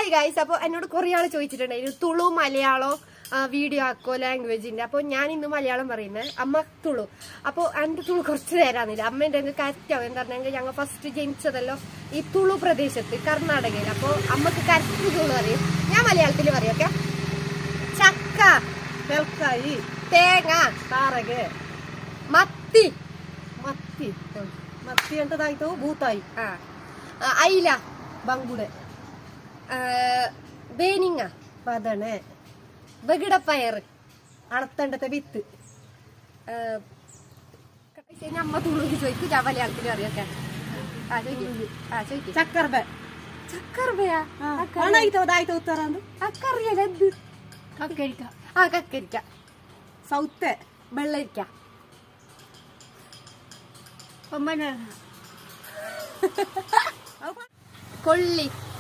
hi guys അപ്പൊ എന്നോട് കുറെ ആള് ചോദിച്ചിട്ടുണ്ടായിരുന്നു തുളു മലയാളോ വീഡിയോ ആക്കോ ലാംഗ്വേജിന്റെ അപ്പൊ ഞാൻ ഇന്ന് മലയാളം പറയുന്നത് അമ്മ തുളു അപ്പൊ എന്റെ തുളു കുറച്ച് നേരാന്നില്ല അമ്മേന്റെ അങ്ങ് കറക്റ്റാവും എന്താ പറഞ്ഞെങ്കിൽ ഞങ്ങൾ ഫസ്റ്റ് ജനിച്ചതല്ലോ ഈ തുളു പ്രദേശത്ത് കർണാടകയിൽ അപ്പൊ അമ്മക്ക് കറക്റ്റ് തുളു അറിയും ഞാൻ മലയാളത്തിൽ പറയും ഓക്കെ ചക്ക ಬೆಳ್ಕಾಯಿ തേങ്ങ ಕಾರಗೆ മത്തി ಮತ್ತಿ ಮತ್ತಿ ಎಂತದಾಯ್ತು ಭೂತಾಯಿ ആ ആ, അയില ಬಂಗುಡೆ ആ, ಬೇನಿങ്ങ ಬದನೆ വെകിടപ്പയർ ಅಳತ್ತಂಡತೆ ಬಿತ್ತು ഇനി അമ്മ തുളുക്ക് ചോദിക്കും ഞാൻ മലയാളത്തിൽ അറിയൊക്കെ ആ ചോദിക്കും ആ ചോദിക്കും ಚಕ್ಕರ್ಬೆ ചക്കർബയാ ಹಣ ಆಯ್ತದಾಯ್ತು ಉತ್ತರ ಅಂದು അക്കറിയാല എന്ത് കക്കരിക്ക ആ കക്കരിക്ക ಸೌತೆ വെള്ളരിക്ക കൊള്ളി